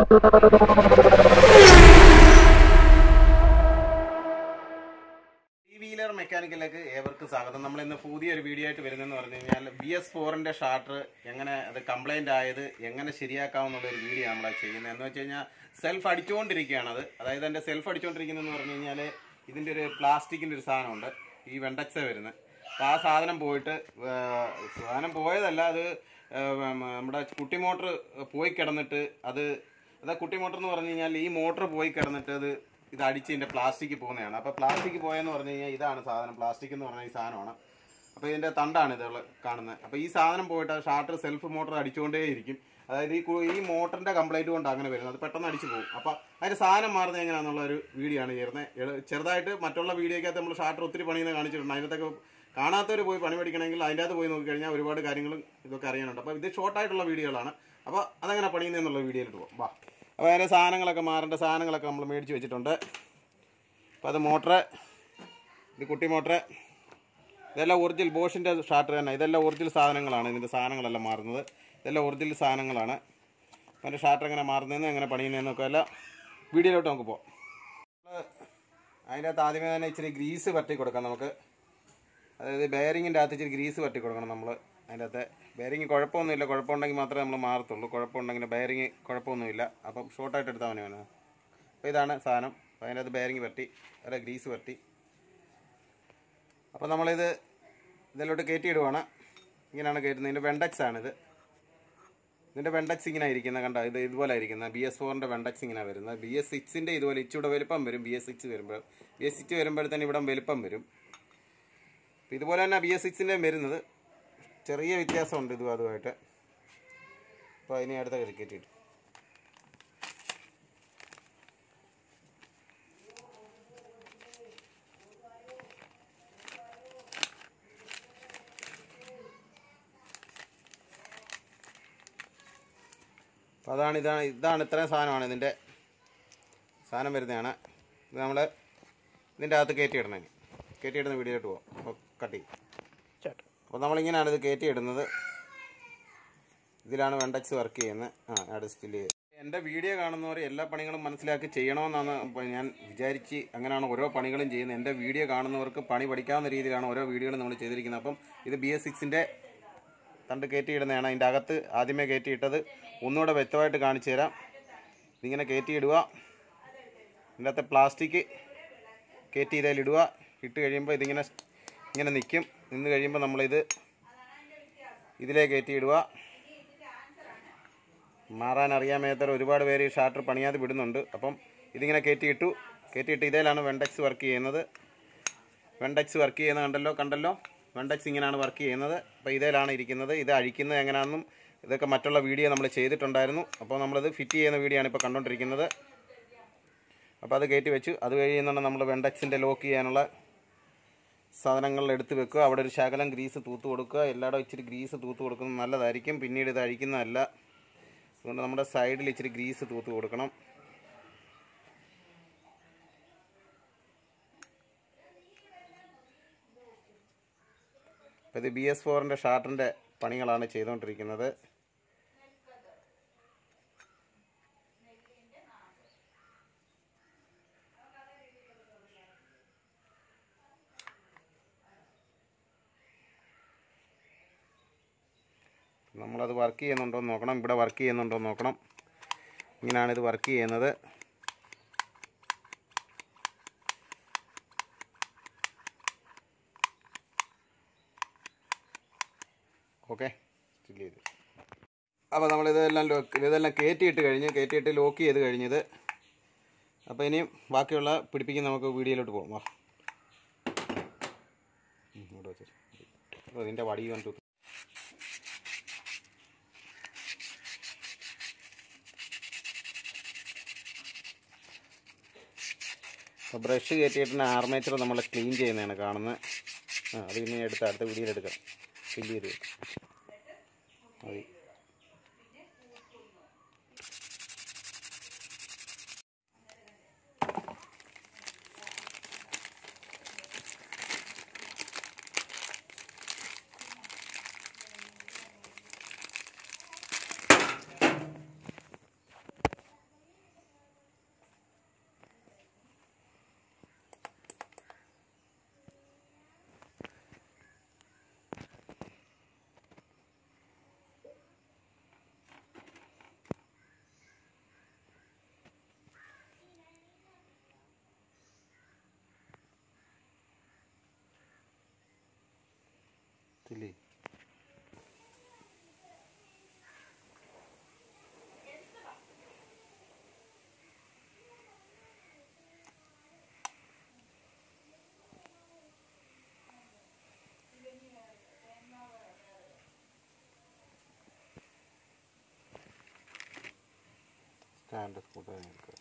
ഈ വീലർ മെക്കാനിക്കലിലേക്ക് ഏവർക്കും സ്വാഗതം നമ്മൾ ഇന്ന് പുതിയൊരു വീഡിയോ ആയിട്ട് വരുന്നതെന്ന് പറഞ്ഞു കഴിഞ്ഞാൽ ബി എസ് ഫോറിന്റെ ഷാർട്ടർ എങ്ങനെ അത് കംപ്ലൈന്റ് ആയത് എങ്ങനെ ശരിയാക്കാമെന്നുള്ള ഒരു വീഡിയോ നമ്മളാണ് ചെയ്യുന്നത് എന്ന് വെച്ച് കഴിഞ്ഞാൽ സെൽഫ് അടിച്ചുകൊണ്ടിരിക്കുകയാണ് അത് അതായത് എൻ്റെ സെൽഫ് അടിച്ചുകൊണ്ടിരിക്കുന്നതെന്ന് പറഞ്ഞു കഴിഞ്ഞാൽ ഇതിൻ്റെ ഒരു പ്ലാസ്റ്റിക്കിൻ്റെ ഒരു സാധനമുണ്ട് ഈ വെണ്ടക്സ വരുന്നത് അപ്പോൾ ആ സാധനം പോയിട്ട് ആ, സാധനം പോയതല്ല അത് ആ, നമ്മുടെ കുട്ടി മോട്ടർ പോയി കിടന്നിട്ട് അത് അതാ കുട്ടി മോട്ടർ എന്ന് പറഞ്ഞു കഴിഞ്ഞാൽ ഈ മോട്ടർ പോയി കിടന്നിട്ട് അത് ഇത് അടിച്ച് ഇതിന്റെ പ്ലാസ്റ്റിക് പോകുന്നതാണ് അപ്പോൾ പ്ലാസ്റ്റിക് പോയെന്ന് പറഞ്ഞു കഴിഞ്ഞാൽ ഇതാണ് സാധനം പ്ലാസ്റ്റിക് എന്ന് പറഞ്ഞ ഈ സാധനമാണ് അപ്പോൾ ഇതിന്റെ തണ്ടാണ് ഇത് കാണുന്നത് അപ്പോൾ ഈ സാധനം പോയിട്ട് ഷാർട്ടർ സെൽഫ് മോട്ടർ അടിച്ചുകൊണ്ടേയിരിക്കും അതായത് ഈ കു- ഈ മോട്ടറിന്റെ കംപ്ലൈന്റ് കൊണ്ട് അങ്ങനെ വരുന്നത് അത് പെട്ടെന്ന് അടിച്ചു പോകും അപ്പോൾ അതിന്റെ സാധനം മാറുന്നത് എങ്ങനെയാണെന്നുള്ള ഒരു വീഡിയോ ആണ് ചേർന്നത് ചെറുതായിട്ട് മറ്റുള്ള വീഡിയോക്കകത്ത് നമ്മൾ ഷാർട്ടർ ഒത്തിരി പണിയുന്ന കാണിച്ചിട്ടുണ്ട് അതിനകത്തൊക്കെ കാണാത്തവർ പോയി പണി പഠിക്കണമെങ്കിൽ അതിൻ്റെ അകത്ത് പോയി നോക്കിക്കഴിഞ്ഞാൽ ഒരുപാട് കാര്യങ്ങളും ഇതൊക്കെ അറിയാനുണ്ട് അപ്പോൾ ഇത് ഷോർട്ടായിട്ടുള്ള വീഡിയോകളാണ് അപ്പോൾ അതെങ്ങനെ പണിയുന്നതെന്നുള്ള വീഡിയോയിലിട്ട് പോകും വാ അപ്പോൾ അതിൻ്റെ സാധനങ്ങളൊക്കെ മാറേണ്ട സാധനങ്ങളൊക്കെ നമ്മൾ മേടിച്ച് വെച്ചിട്ടുണ്ട് അപ്പോൾ അത് മോട്ടറ് ഇത് കുട്ടി മോട്ടറ് ഇതെല്ലാം ഒറിജിനൽ ബോഷിൻ്റെ ഷാർട്ടർ തന്നെ ഇതെല്ലാം ഒറിജിനൽ സാധനങ്ങളാണ് ഇതിൻ്റെ സാധനങ്ങളെല്ലാം മാറുന്നത് ഇതെല്ലാം ഒറിജിനൽ സാധനങ്ങളാണ് അപ്പോൾ അതിൻ്റെ ഷാർട്ടർ എങ്ങനെ മാറുന്നതെന്ന് എങ്ങനെ പണിയുന്നതെന്നൊക്കെ എല്ലാം വീഡിയോയിലോട്ട് നമുക്ക് പോകാം അതിൻ്റെ അകത്ത് ആദ്യമേ തന്നെ ഇച്ചിരി ഗ്രീസ് പറ്റി കൊടുക്കാം നമുക്ക് അതായത് ബെയറിങ്ങിൻ്റെ അകത്ത് ഇച്ചിരി ഗ്രീസ് പറ്റി കൊടുക്കണം നമ്മൾ അതിൻ്റെ അകത്ത് ബെയറിങ് കുഴപ്പമൊന്നുമില്ല കുഴപ്പമുണ്ടെങ്കിൽ മാത്രമേ നമ്മൾ മാറത്തുള്ളൂ കുഴപ്പമുണ്ടെങ്കിൽ ബെയറിങ് കുഴപ്പമൊന്നുമില്ല അപ്പം ഷോർട്ടായിട്ട് എടുത്താൽ മതി വേണം അപ്പോൾ ഇതാണ് സാധനം അപ്പോൾ അതിൻ്റെ അകത്ത് ബെയറിങ് പറ്റി അല്ല ഗ്രീസ് പറ്റി അപ്പോൾ നമ്മളിത് ഇതിലോട്ട് കയറ്റിയിടുവാണ് ഇങ്ങനെയാണ് കയറ്റുന്നത് ഇതിൻ്റെ വെണ്ടക്സ് ആണിത് ഇതിൻ്റെ വെണ്ടക്സ് ഇങ്ങനെ ഇരിക്കുന്നത് കണ്ട ഇത് ഇതുപോലെ ഇരിക്കുന്നത് ബി എസ് ഫോറിൻ്റെ വെണ്ടക്സ് ഇങ്ങനെ വരുന്നത് ബി എസ് സിക്സിൻ്റെ ഇതുപോലെ ഇച്ചിവിടെ വലുപ്പം വരും ബി എസ് സിക്സ് വരുമ്പോൾ ബി എസ് സിക്സ് വരുമ്പോഴത്തേന് ഇവിടെ വലുപ്പം വരും അപ്പോൾ ഇതുപോലെ തന്നെ ബി എസ് സിക്സിൻ്റെ വരുന്നത് ചെറിയ വ്യത്യാസമുണ്ട് ഇതും അതുമായിട്ട് അപ്പോൾ അതിനെ അടുത്ത കയറ്റിയിട്ട് അപ്പോൾ അതാണ് ഇതാണ് ഇതാണ് ഇത്രയും സാധനമാണ് ഇതിൻ്റെ സാധനം വരുന്നതാണ് ഇത് നമ്മൾ ഇതിൻ്റെ അകത്ത് കയറ്റിയിടണം ഇനി കയറ്റിയിടുന്ന വീഡിയോയിട്ട് പോകാം അപ്പോൾ കട്ട് ചെയ്യും അപ്പോൾ നമ്മളിങ്ങനെയാണ് ഇത് കയറ്റിയിടുന്നത് ഇതിലാണ് വെണ്ടക്സ് വർക്ക് ചെയ്യുന്നത് ആ അവിടെ സ്റ്റിൽ ചെയ്ത് എൻ്റെ വീഡിയോ കാണുന്നവർ എല്ലാ പണികളും മനസ്സിലാക്കി ചെയ്യണമെന്നാണ് ഇപ്പോൾ ഞാൻ വിചാരിച്ച് അങ്ങനെയാണ് ഓരോ പണികളും ചെയ്യുന്നത് എൻ്റെ വീഡിയോ കാണുന്നവർക്ക് പണി പഠിക്കാവുന്ന രീതിയിലാണ് ഓരോ വീഡിയോകളും നമ്മൾ ചെയ്തിരിക്കുന്നത് അപ്പം ഇത് ബി എസ് സിക്സിൻ്റെ തണ്ട് കയറ്റിയിടുന്നതാണ് അതിൻ്റെ അകത്ത് ആദ്യമേ കയറ്റിയിട്ടത് ഒന്നുകൂടെ വ്യക്തമായിട്ട് കാണിച്ചു തരാം ഇതിങ്ങനെ കയറ്റിയിടുക ഇതിൻ്റെ അകത്ത് പ്ലാസ്റ്റിക് കയറ്റി ഇതിലിടുക ഇട്ട് കഴിയുമ്പോൾ ഇതിങ്ങനെ ഇങ്ങനെ നിൽക്കും നിന്ന് കഴിയുമ്പോൾ നമ്മളിത് ഇതിലേ കയറ്റിയിടുക മാറാൻ അറിയാൻ മേത്തർ ഒരുപാട് പേര് ഈ ഷാർട്ടർ പണിയാതെ വിടുന്നുണ്ട് അപ്പം ഇതിങ്ങനെ കയറ്റിയിട്ടു കയറ്റിയിട്ട് ഇതിലാണ് വെണ്ടക്സ് വർക്ക് ചെയ്യുന്നത് വെണ്ടക്സ് വർക്ക് ചെയ്യുന്നത് കണ്ടല്ലോ കണ്ടല്ലോ വെണ്ടക്സ് ഇങ്ങനെയാണ് വർക്ക് ചെയ്യുന്നത് അപ്പോൾ ഇതിലാണ് ഇരിക്കുന്നത് ഇത് അഴിക്കുന്നത് എങ്ങനെയാണെന്നും ഇതൊക്കെ മറ്റുള്ള വീഡിയോ നമ്മൾ ചെയ്തിട്ടുണ്ടായിരുന്നു അപ്പോൾ നമ്മളിത് ഫിറ്റ് ചെയ്യുന്ന വീഡിയോ ആണ് ഇപ്പോൾ കണ്ടുകൊണ്ടിരിക്കുന്നത് അപ്പോൾ അത് കയറ്റി വെച്ചു അത് കഴിയുന്നുണ്ട് നമ്മൾ വെണ്ടക്സിൻ്റെ ലോക്ക് ചെയ്യാനുള്ള സാധനങ്ങൾ എടുത്ത് വെക്കുക അവിടെ ഒരു ശകലം ഗ്രീസ് തൂത്ത് കൊടുക്കുക എല്ലായിടും ഇച്ചിരി ഗ്രീസ് തൂത്ത് കൊടുക്കുന്നത് നല്ലതായിരിക്കും പിന്നീട് ഇത് അഴിക്കുന്നതല്ല അതുകൊണ്ട് നമ്മുടെ സൈഡിൽ ഇച്ചിരി ഗ്രീസ് തൂത്ത് കൊടുക്കണം അപ്പോൾ ഇത് ബി എസ് ഫോറിൻ്റെ ഷാർട്ടിൻ്റെ പണികളാണ് ചെയ്തുകൊണ്ടിരിക്കുന്നത് നമ്മളത് വർക്ക് ചെയ്യുന്നുണ്ടോ എന്ന് നോക്കണം ഇവിടെ വർക്ക് ചെയ്യുന്നുണ്ടോ എന്ന് നോക്കണം ഇങ്ങനെയാണ് ഇത് വർക്ക് ചെയ്യുന്നത് ഓക്കെ സ്റ്റിൽ ചെയ്ത് അപ്പോൾ നമ്മളിതെല്ലാം ലോക്ക് ഇതെല്ലാം കയറ്റിയിട്ട് കഴിഞ്ഞ് കയറ്റിയിട്ട് ലോക്ക് ചെയ്ത് കഴിഞ്ഞത് അപ്പോൾ ഇനിയും ബാക്കിയുള്ള പിടിപ്പിക്കുന്ന നമുക്ക് വീഡിയോയിലോട്ട് പോകാം വാ ഉം, ഇവിടെ വെച്ചോ അപ്പോൾ ഇതിൻ്റെ വടി കണ്ടു അപ്പോൾ ബ്രഷ് കയറ്റിയിട്ട് ആർമേച്ചർ നമ്മൾ ക്ലീൻ ചെയ്യുന്നതാണ് കാണുന്നത് ആ അത് ഇനി എടുത്ത് അടുത്ത വീഡിയോയിൽ എടുക്കാം ക്ലീൻ ചെയ്ത് മതി ഇല്ലേ സ്റ്റാൻഡ് സ്കൂട്ടർ എടുക്കുക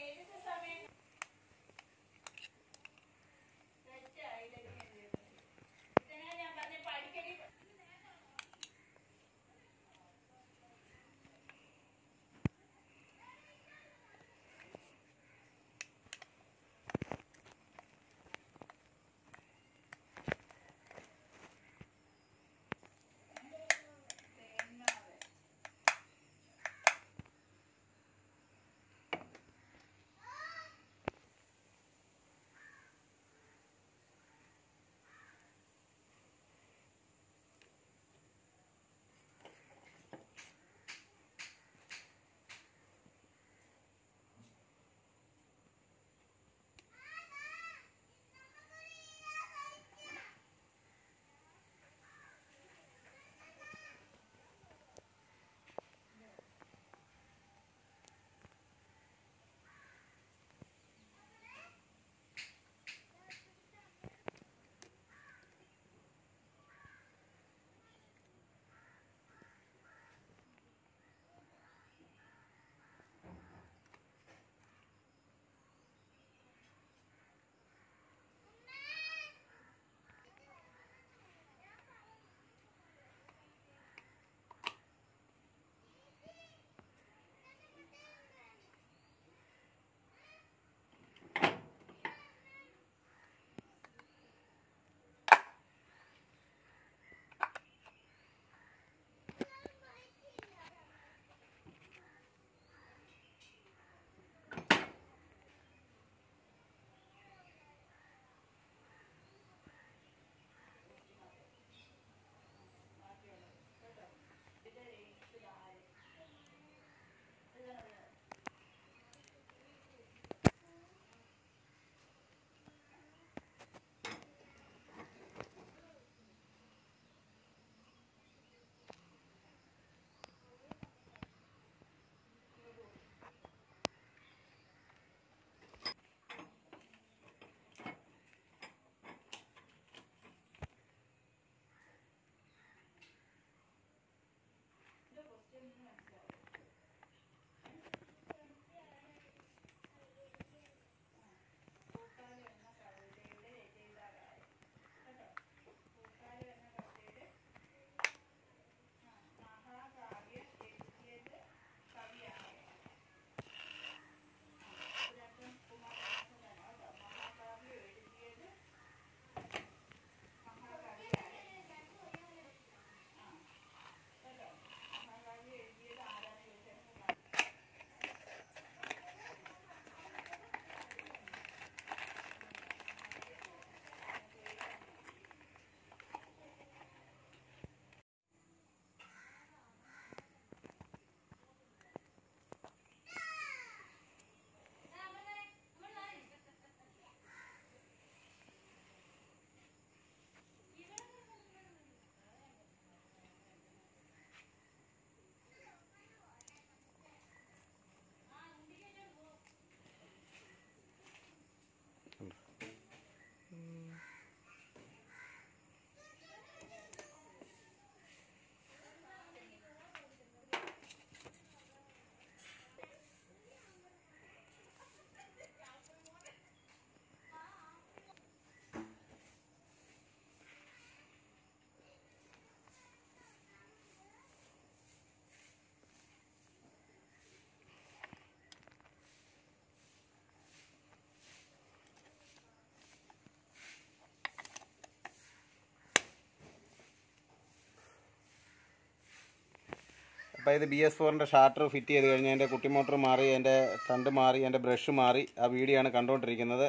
അപ്പോൾ ഇത് ബി എസ് ഫോറിൻ്റെ ഷാർട്ടർ ഫിറ്റ് ചെയ്ത് കഴിഞ്ഞ് എൻ്റെ കുട്ടി മോട്ടർ മാറി എൻ്റെ തണ്ട് മാറി എൻ്റെ ബ്രഷ് മാറി ആ വീഡിയോ ആണ് കണ്ടുകൊണ്ടിരിക്കുന്നത്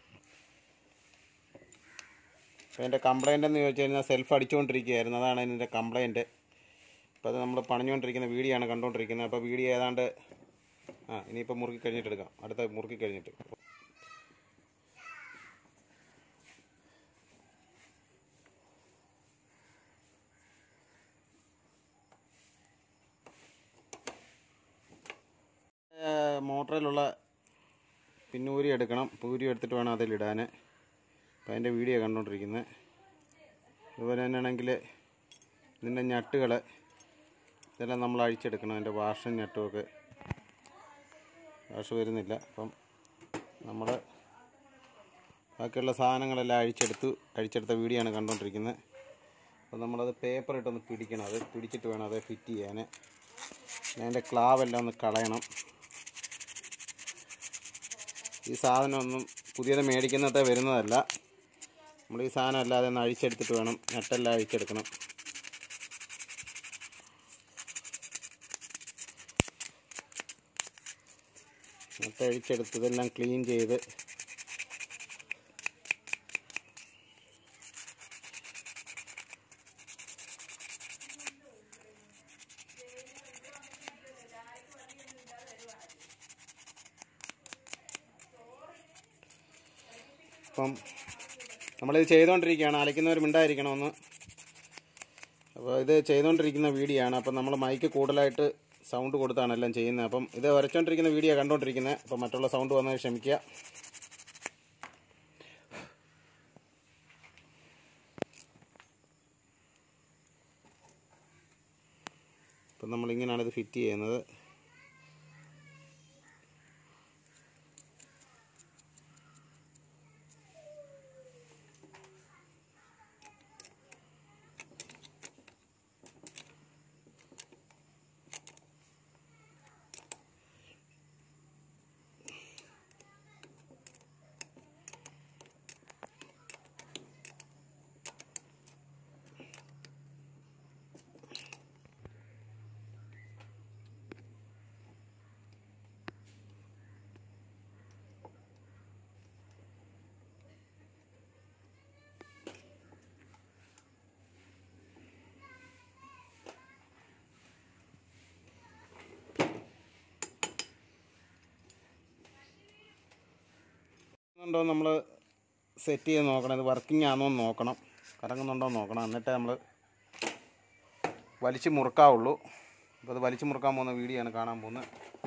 അപ്പോൾ എൻ്റെ കംപ്ലൈൻ്റ് എന്ന് ചോദിച്ചു കഴിഞ്ഞാൽ സെൽഫ് അടിച്ചുകൊണ്ടിരിക്കുകയായിരുന്നു അതാണ് ഇതിൻ്റെ കംപ്ലൈൻറ്റ് അപ്പോൾ അത് നമ്മൾ പണിഞ്ഞുകൊണ്ടിരിക്കുന്ന വീഡിയോ ആണ് കണ്ടുകൊണ്ടിരിക്കുന്നത് അപ്പോൾ വീഡിയോ ഏതാണ്ട് ആ ഇനിയിപ്പോൾ മുറുക്കി കഴിഞ്ഞിട്ട് എടുക്കാം അടുത്ത മുറുക്കി കഴിഞ്ഞിട്ട് മോട്ടറിലുള്ള പിന്നൂരി എടുക്കണം പൂരി എടുത്തിട്ട് വേണം അതിലിടാൻ അപ്പോൾ അതിൻ്റെ വീഡിയോ കണ്ടുകൊണ്ടിരിക്കുന്നത് അതുപോലെ തന്നെയാണെങ്കിൽ ഇതിൻ്റെ ഞട്ടുകൾ ഇതെല്ലാം നമ്മൾ അഴിച്ചെടുക്കണം അതിൻ്റെ വാഷും ഞട്ടുമൊക്കെ വാഷ് വരുന്നില്ല അപ്പം നമ്മൾ ബാക്കിയുള്ള സാധനങ്ങളെല്ലാം അഴിച്ചെടുത്തു അഴിച്ചെടുത്ത വീഡിയോ ആണ് കണ്ടുകൊണ്ടിരിക്കുന്നത് അപ്പോൾ നമ്മളത് പേപ്പർ ഇട്ടൊന്ന് പിടിക്കണം അത് പിടിച്ചിട്ട് വേണം അത് ഫിറ്റ് ചെയ്യാൻ അതിൻ്റെ ക്ലാവെല്ലാം ഒന്ന് കളയണം ഈ സാധനമൊന്നും പുതിയത് മേടിക്കുന്നത് വരുന്നതല്ല നമ്മൾ ഈ സാധനം അല്ലാതെ ഒന്ന് അഴിച്ചെടുത്തിട്ട് വേണം നെട്ടെല്ലാം അഴിച്ചെടുക്കണം നെട്ട് അഴിച്ചെടുത്ത് ഇതെല്ലാം ക്ലീൻ ചെയ്ത് അപ്പം നമ്മളിത് ചെയ്തുകൊണ്ടിരിക്കുകയാണ് അലയ്ക്കുന്നവർ മിണ്ടായിരിക്കണമെന്ന് അപ്പോൾ ഇത് ചെയ്തുകൊണ്ടിരിക്കുന്ന വീഡിയോ ആണ് അപ്പം നമ്മൾ മൈക്ക് കൂടുതലായിട്ട് സൗണ്ട് കൊടുത്താണ് എല്ലാം ചെയ്യുന്നത് അപ്പം ഇത് വരച്ചുകൊണ്ടിരിക്കുന്ന വീഡിയോ കണ്ടുകൊണ്ടിരിക്കുന്നത് അപ്പം മറ്റുള്ള സൗണ്ട് വന്നത് ക്ഷമിക്കുക അപ്പം നമ്മളിങ്ങനെയാണ് ഇത് ഫിറ്റ് ചെയ്യുന്നത് ഉണ്ടോ നമ്മൾ സെറ്റ് ചെയ്ത് നോക്കണം ഇത് വർക്കിംഗ് ആണോ എന്ന് നോക്കണം കറങ്ങുന്നുണ്ടോ എന്ന് നോക്കണം എന്നിട്ടേ നമ്മൾ വലിച്ച് മുറുക്കാവുള്ളൂ അപ്പോൾ അത് വലിച്ച് മുറുക്കാൻ പോകുന്ന വീഡിയോ ആണ് കാണാൻ പോകുന്നത്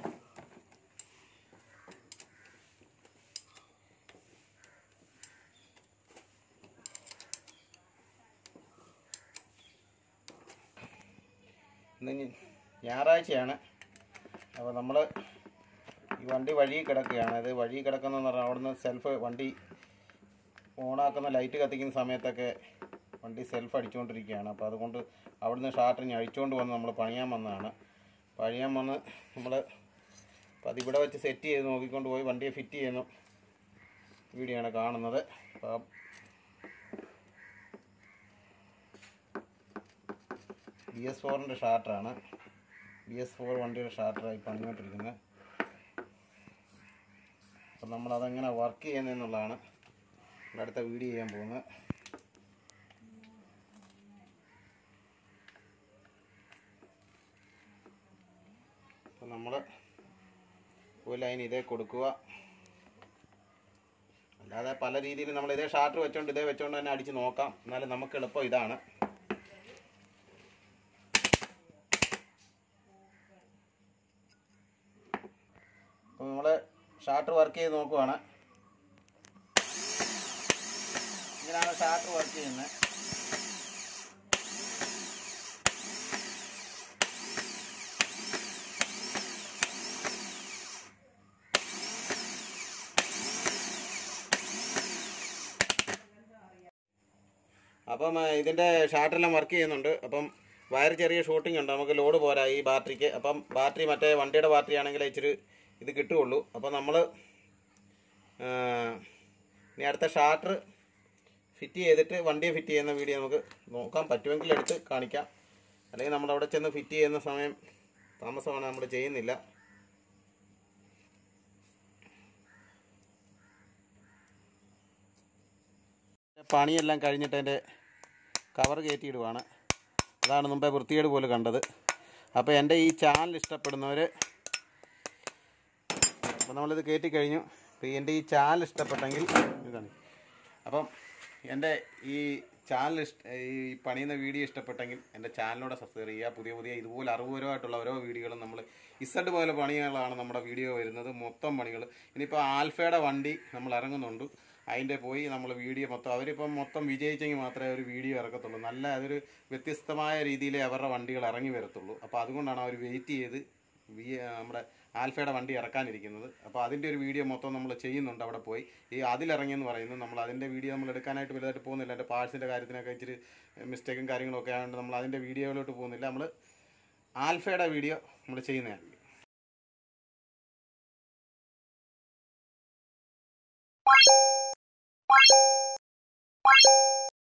ഇന്ന് ഞ- ഞായറാഴ്ചയാണ് അപ്പോൾ നമ്മൾ ഈ വണ്ടി വഴി കിടക്കുകയാണ് അത് വഴി കിടക്കുന്നതെന്ന് പറഞ്ഞാൽ അവിടുന്ന് സെൽഫ് വണ്ടി ഓണാക്കുന്ന ലൈറ്റ് കത്തിക്കുന്ന സമയത്തൊക്കെ വണ്ടി സെൽഫ് അടിച്ചുകൊണ്ടിരിക്കുകയാണ് അപ്പോൾ അതുകൊണ്ട് അവിടുന്ന് ഷാർട്ടിന് അഴിച്ചുകൊണ്ട് വന്ന് നമ്മൾ പണിയാൻ വന്നതാണ് പണിയാൻ വന്ന് നമ്മൾ അപ്പോൾ അതിവിടെ വെച്ച് സെറ്റ് ചെയ്ത് നോക്കിക്കൊണ്ട് പോയി വണ്ടിയെ ഫിറ്റ് ചെയ്യുന്നു വീഡിയോ ആണ് കാണുന്നത് അപ്പം ബി എസ് ഫോറിൻ്റെ ഷാർട്ടറാണ് ബി എസ് ഫോർ വണ്ടിയുടെ ഷാർട്ടറായി പണിഞ്ഞുകൊണ്ടിരിക്കുന്നത് അപ്പം നമ്മളതെങ്ങനെ വർക്ക് ചെയ്യുന്നതെന്നുള്ളതാണ് നമ്മുടെ അടുത്ത വീഡിയോ ചെയ്യാൻ പോകുന്നത് അപ്പം നമ്മൾ ഒരു ലൈൻ ഇതേ കൊടുക്കുക അല്ലാതെ പല രീതിയിൽ നമ്മൾ ഇതേ ഷാർട്ടർ വെച്ചോണ്ട് ഇതേ വെച്ചോണ്ട് തന്നെ അടിച്ച് നോക്കാം എന്നാലും നമുക്ക് എളുപ്പം ഇതാണ് അപ്പോൾ നമ്മൾ ഷാർട്ടർ വർക്ക് ചെയ്ത് നോക്കുവാണ് ഇങ്ങനെയാണ് ഷാർട്ടർ വർക്ക് ചെയ്യുന്നത് അപ്പം ആ, ഇതിൻ്റെ ഷാർട്ടെല്ലാം വർക്ക് ചെയ്യുന്നുണ്ട് അപ്പം വയർ ചെറിയ ഷൂട്ടിംഗ് ഉണ്ട് നമുക്ക് ലോഡ് പോരാ ഈ ബാറ്ററിക്ക് അപ്പം ബാറ്ററി മറ്റേ വണ്ടിയുടെ ബാറ്ററി ആണെങ്കിൽ ഇച്ചിരി ഇത് കിട്ടുകയുള്ളൂ അപ്പം നമ്മൾ ഇനി അടുത്ത ഷാർട്ടർ ഫിറ്റ് ചെയ്തിട്ട് വണ്ടിയെ ഫിറ്റ് ചെയ്യുന്ന വീഡിയോ നമുക്ക് നോക്കാം പറ്റുമെങ്കിൽ എടുത്ത് കാണിക്കാം അല്ലെങ്കിൽ നമ്മൾ അവിടെ ചെന്ന് ഫിറ്റ് ചെയ്യുന്ന സമയം താമസമാണ് നമ്മൾ ചെയ്യുന്നില്ല പണിയെല്ലാം കഴിഞ്ഞിട്ട് അതിൻ്റെ കവർ കയറ്റിയിടുവാണ് അതാണ് മുമ്പേ വൃത്തികേട് പോലെ കണ്ടത് അപ്പോൾ എൻ്റെ ഈ ചാനൽ ഇഷ്ടപ്പെടുന്നവർ അപ്പോൾ നമ്മളിത് കയറ്റി കഴിഞ്ഞു അപ്പോൾ എൻ്റെ ഈ ചാനൽ ഇഷ്ടപ്പെട്ടെങ്കിൽ ഇതാണ് അപ്പം എൻ്റെ ഈ ചാനൽ ഇഷ്ട ഈ പണിയുന്ന വീഡിയോ ഇഷ്ടപ്പെട്ടെങ്കിൽ എൻ്റെ ചാനലിനോട് സബ്സ്ക്രൈബ് ചെയ്യുക പുതിയ പുതിയ ഇതുപോലെ അറിവുപരമായിട്ടുള്ള ഓരോ വീഡിയോകളും നമ്മൾ ഇസഡ് പോലെ പണികളാണ് നമ്മുടെ വീഡിയോ വരുന്നത് മൊത്തം പണികൾ ഇനിയിപ്പോൾ ആൽഫയുടെ വണ്ടി നമ്മൾ ഇറങ്ങുന്നുണ്ട് അതിൻ്റെ പോയി നമ്മൾ വീഡിയോ മൊത്തം അവരിപ്പം മൊത്തം വിജയിച്ചെങ്കിൽ മാത്രമേ ഒരു വീഡിയോ ഇറക്കത്തുള്ളൂ നല്ല അതൊരു വ്യത്യസ്തമായ രീതിയിലേ അവരുടെ വണ്ടികൾ ഇറങ്ങി വരത്തുള്ളൂ അപ്പോൾ അതുകൊണ്ടാണ് അവർ വെയിറ്റ് ചെയ്ത് വി നമ്മുടെ ആൽഫയുടെ വണ്ടി ഇറക്കാനിരിക്കുന്നത് അപ്പോൾ അതിൻ്റെ ഒരു വീഡിയോ മൊത്തം നമ്മൾ ചെയ്യുന്നുണ്ട് അവിടെ പോയി ഈ അതിലിറങ്ങിയെന്ന് പറയുന്നു നമ്മൾ അതിൻ്റെ വീഡിയോ നമ്മൾ എടുക്കാനായിട്ട് വലുതായിട്ട് പോകുന്നില്ല എൻ്റെ പാഴ്സിൻ്റെ കാര്യത്തിനൊക്കെ ഇച്ചിരി മിസ്റ്റേക്കും കാര്യങ്ങളൊക്കെ ആയതുകൊണ്ട് നമ്മൾ അതിൻ്റെ വീഡിയോയിലോട്ട് പോകുന്നില്ല നമ്മൾ ആൽഫയുടെ വീഡിയോ നമ്മൾ ചെയ്യുന്നതാണ്